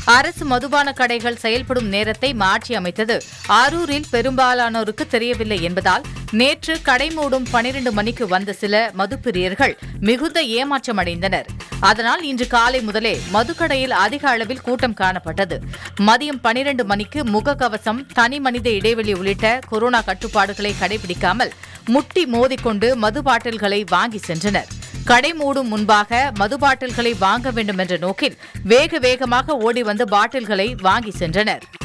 அரசு மதுபான கடைகள் செயல்படும் நேரத்தை மாற்றி அமைத்தது அரூரில் பெரும்பாலானோருக்கு தெரியவில்லை என்பதால் நேற்று கடை மூடும் பனிரெண்டு மணிக்கு வந்த சில மதுப்பிரியர்கள் மிகுந்த ஏமாற்றமடைந்தனர் அதனால் இன்று காலை முதலே மதுக்கடையில் அதிக அளவில் கூட்டம் காணப்பட்டது மதியம் பனிரெண்டு மணிக்கு முகக்கவசம் தனி மனித இடைவெளி உள்ளிட்ட கொரோனா கட்டுப்பாடுகளை கடைபிடிக்காமல் முட்டி மோதிக்கொண்டு மது பாட்டில்களை வாங்கி சென்றனர் கடை மூடும் முன்பாக மது பாட்டில்களை வாங்க வேண்டும் என்ற நோக்கில் வேக வேகமாக ஓடி வந்து பாட்டில்களை வாங்கி சென்றனர்